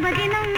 சுபதினம்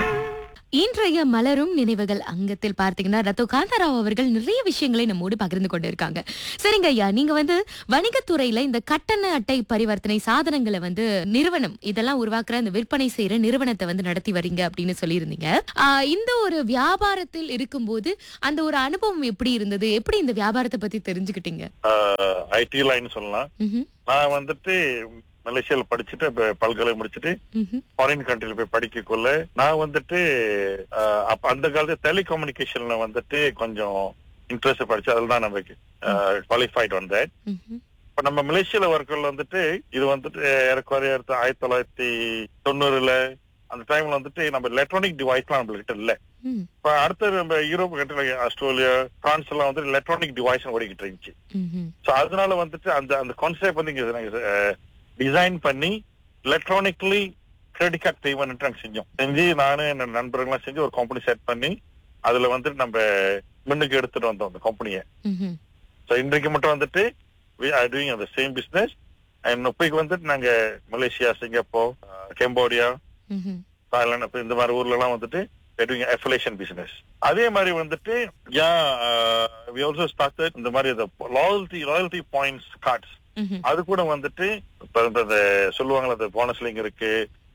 இன்றைய மலரும் நினைவுகள் அங்கத்தில் பார்த்தீங்கன்னா ரத்தோ காந்தாராவ் அவர்கள் நிறைய விஷயங்களை நம்மோடு பகிர்ந்து கொண்டு இருக்காங்க சரிங்க ஐயா நீங்க வந்து வணிகத்துறையில இந்த கட்டண அட்டை பரிவர்த்தனை சாதனங்களை வந்து நிறுவனம் இதெல்லாம் உருவாக்குற அந்த விற்பனை செய்யற நிறுவனத்தை வந்து நடத்தி வரீங்க அப்படின்னு சொல்லியிருந்தீங்க ஆஹ் இந்த ஒரு வியாபாரத்தில் இருக்கும்போது அந்த ஒரு அனுபவம் எப்படி இருந்தது எப்படி இந்த வியாபாரத்தை பத்தி தெரிஞ்சுக்கிட்டீங்க ஐடி லைன் சொல்லலாம் ம்ஹும், நான் வந்துட்டு மலேசியால படிச்சுட்டு இப்ப பல்கலை முடிச்சுட்டு ம்ஹும், ஃபாரின் கண்ட்ரில போய் படிக்கக்குள்ள நான் வந்துட்டு ஆஹ், அப்ப அந்த காலத்துல டெலிகம்யூனிகேஷன்ல வந்துட்டு கொஞ்சம் இன்ட்ரெஸ்ட் படிச்சு அதில் தான் நமக்கு குவாலிஃபைட் வந்தேன் ம்ஹும், இப்ப நம்ம மலேசியால ஒர்க்கர்ல வந்துட்டு இது வந்துட்டு ஏறக்குறைய ஆயிரத்தி தொள்ளாயிரத்தி தொண்ணூறுல அந்த டைம்ல வந்துட்டு நம்ம எலக்ட்ரானிக் டிவைஸ்லாம் நம்மள்கிட்ட இல்ல ம், இப்ப அடுத்த நம்ம யூரோப் கண்ட்ரி ஆஸ்திரேலியா பிரான்ஸ் எல்லாம் வந்து எலக்ட்ரானிக் டிவைஸ் ஓடிக்கிட்டு இருந்துச்சு ம்ஹும், சோ அதனால வந்துட்டு அந்த அந்த கான்செப்ட் வந்து இங்க டிசைன் பண்ணி எலக்ட்ரானிக்லி கிரெடிட் கார்டு பேமெண்ட் நாங்க செஞ்சோம் செஞ்சு நானு என் நண்பர்கள்லாம் செஞ்சு ஒரு கம்பெனி செட் பண்ணி அதுல வந்துட்டு நம்ம முன்னுக்கு எடுத்துட்டு வந்தோம் அந்த கம்பெனியை ம்ஹும், ஸோ இன்றைக்கு மட்டும் வந்துட்டு we are doing the same business and இப்போக்கு வந்துட்டு நாங்க மலேசியா சிங்கப்பூர் கம்போடியா ம்ஹும், தாய்லாந்து அப்ப இந்த மாதிரி ஊர்ல எல்லாம் வந்துட்டு doing affiliation பிசினஸ் அதே மாதிரி வந்துட்டு யா வி ஆல்சோ ஸ்டார்டட் இந்த மாதிரி லாயல்டி லாயல்டி பாயிண்ட்ஸ் கார்ட்ஸ் ம்ஹும், அது கூட வந்துட்டு இப்ப இந்த இந்த சொல்லுவாங்களா இந்த போனஸ் லிங்க் இருக்கு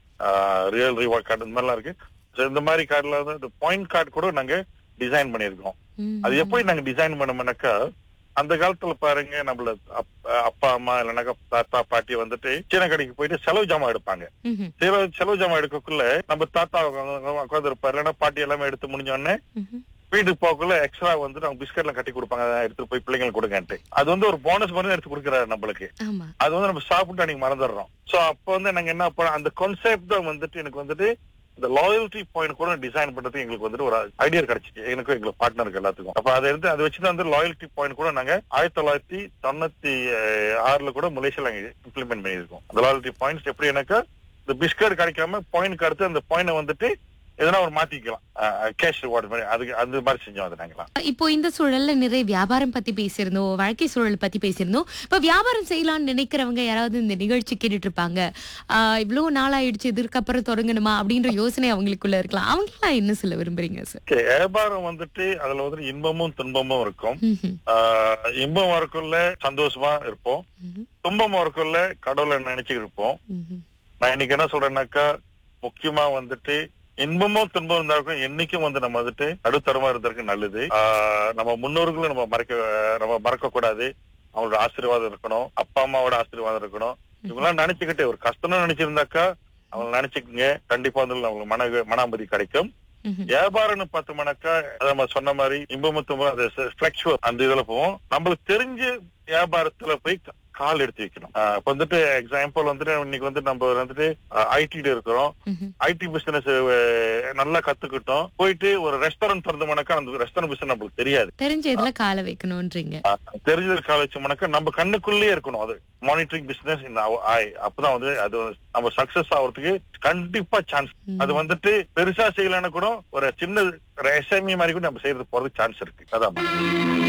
ரியல் ரிவார்ட் கார்டு இந்த மாதிரிலாம் இருக்கு So இந்த மாதிரி கார்டுல வந்து இந்த பாயிண்ட் கார்டு கூட நாங்க டிசைன் பண்ணியிருக்கோம் ம்ஹும். அது எப்படி நாங்க டிசைன் பண்ணோம்னாக்கா அந்த காலத்துல பாருங்க நம்மள அப்- அப்பா அம்மா இல்லைனாக்கா தாத்தா பாட்டி வந்துட்டு சின்ன கடைக்கு போயிட்டு செலவு ஜாமான் எடுப்பாங்க ம்ஹும், செலவு செலவு ஜாமான் எடுக்கக்குள்ள நம்ம தாத்தா உட்காந்து இருப்பாரு இல்லைன்னா பாட்டி எல்லாமே எடுத்து முடிஞ்ச உடனே ம்ஹும். வீட்டுக்கு போகக்குள்ள எக்ஸ்ட்ரா வந்து அவங்க பிஸ்கட்ல கட்டி கொடுப்பாங்க அதை எடுத்து போய் பிள்ளைங்களுக்கு கொடுங்கன்ட்டு அது வந்து ஒரு போனஸ் மாதிரி எடுத்து கொடுக்குறாரு நம்மளுக்கு ஆமா அது வந்து நம்ம சாப்பிட்டு அன்னைக்கு மறந்துடுறோம் சோ அப்ப வந்து நாங்க என்ன பண்ணோம் அந்த கான்செப்ட் தான் வந்துட்டு எனக்கு வந்துட்டு இந்த லாயல்டி பாயிண்ட் கூட டிசைன் பண்றதுக்கு எங்களுக்கு வந்துட்டு ஒரு ஐடியா கிடைச்சிச்சு எனக்கும் எங்களுக்கு பார்ட்னருக்கு எல்லாத்துக்கும் அப்ப அதை எடுத்து அதை வச்சு வந்து லாயல்டி பாயிண்ட் கூட நாங்க ஆயிரத்தி தொள்ளாயிரத்தி தொண்ணூத்தி அஹ், ஆறுல கூட மலேசியால நாங்க இம்ப்ளிமெண்ட் பண்ணியிருக்கோம் அந்த லாயல்டி பாயிண்ட்ஸ் எப்படி எனக்கு இந்த பிஸ்கட் கிடைக்காம பாயிண்ட் அடுத்து அந்த பாயிண்ட் வந்துட்டு எதனா ஒரு மாத்திக்கலாம் கேஷ் ரிவார்டு மாதிரி அதுக்கு அந்த மாதிரி செஞ்சோம் அது நாங்களாம் இப்போ இந்த சூழல்ல நிறைய வியாபாரம் பத்தி பேசியிருந்தோம் வாழ்க்கை சூழல் பத்தி பேசியிருந்தோம் இப்ப வியாபாரம் செய்யலாம்னு நினைக்கிறவங்க யாராவது இந்த நிகழ்ச்சி கேட்டுட்டு இருப்பாங்க ஆஹ் இவ்வளவு நாள் ஆயிடுச்சு இதுக்கப்புறம் தொடங்கணுமா அப்படின்ற யோசனை அவங்களுக்குள்ள இருக்கலாம் அவங்க எல்லாம் என்ன சொல்ல விரும்புறீங்க சார் Okay, வியாபாரம் வந்துட்டு அதுல வந்துட்டு இன்பமும் துன்பமும் இருக்கும் ம்ஹும். ஆஹ் இன்பம் வரக்குள்ள சந்தோஷமா இருப்போம் ம்ஹும். துன்பம் வரக்குள்ள கடவுளை நினைச்சுட்டு இருப்போம் ம்ஹும். நான் இன்னைக்கு என்ன சொல்றேன்னாக்கா முக்கியமா வந்துட்டு இன்பமும் துன்பம் இருந்தாலும் என்னைக்கும் வந்து நம்ம வந்துட்டு நடுத்தரமா இருந்ததுக்கு நல்லது ஆஹ் நம்ம முன்னோர்களும் நம்ம மறக்க நம்ம மறக்க கூடாது அவங்களோட ஆசீர்வாதம் இருக்கணும் அப்பா அம்மாவோட ஆசீர்வாதம் இருக்கணும் இவங்கெல்லாம் நினைச்சுக்கிட்டு ஒரு கஷ்டம்னு நினைச்சிருந்தாக்கா அவங்க நினைச்சுக்கங்க கண்டிப்பா வந்து அவங்களுக்கு மன மன அமைதி கிடைக்கும் ம்ஹும். வியாபாரம்னு பார்த்தோம்னாக்கா அதை நம்ம சொன்ன மாதிரி இன்பமும் துன்பம் அது ஃபிளக்சுவல் அந்த இதுல போவோம் நம்மளுக்கு தெரிஞ்ச வியாபாரத்துல போய் கா- கால் எடுத்து வைக்கணும் ஆஹ் இப்ப வந்துட்டு எக்ஸாம்பிள் வந்துட்டு இன்னைக்கு வந்து நம்ம வந்துட்டு ஐடில இருக்கிறோம் ம்ஹும். ஐடி பிசினஸ் நல்லா கத்துக்கிட்டோம் போயிட்டு ஒரு ரெஸ்டாரண்ட் திறந்தோம்னாக்கா அந்த ரெஸ்டாரண்ட் பிசினஸ் நம்மளுக்கு தெரியாது தெரிஞ்ச இதுல காலை வைக்கணும்ன்றீங்க தெரிஞ்சது கால் வச்சோம்னாக்கா நம்ம கண்ணுக்குள்ளேயே இருக்கணும் அது மானிட்டரிங் பிசினஸ் இந்த ஐ அப்பதான் வந்து அது வந்து நம்ம சக்சஸ் ஆகிறதுக்கு கண்டிப்பா சான்ஸ் ம். அது வந்துட்டு பெருசா செய்யலன்னா கூட ஒரு சின்ன எஸ்எம்இ மாதிரி கூட நம்ம செய்யறது போறதுக்கு சான்ஸ் இருக்கு அதான்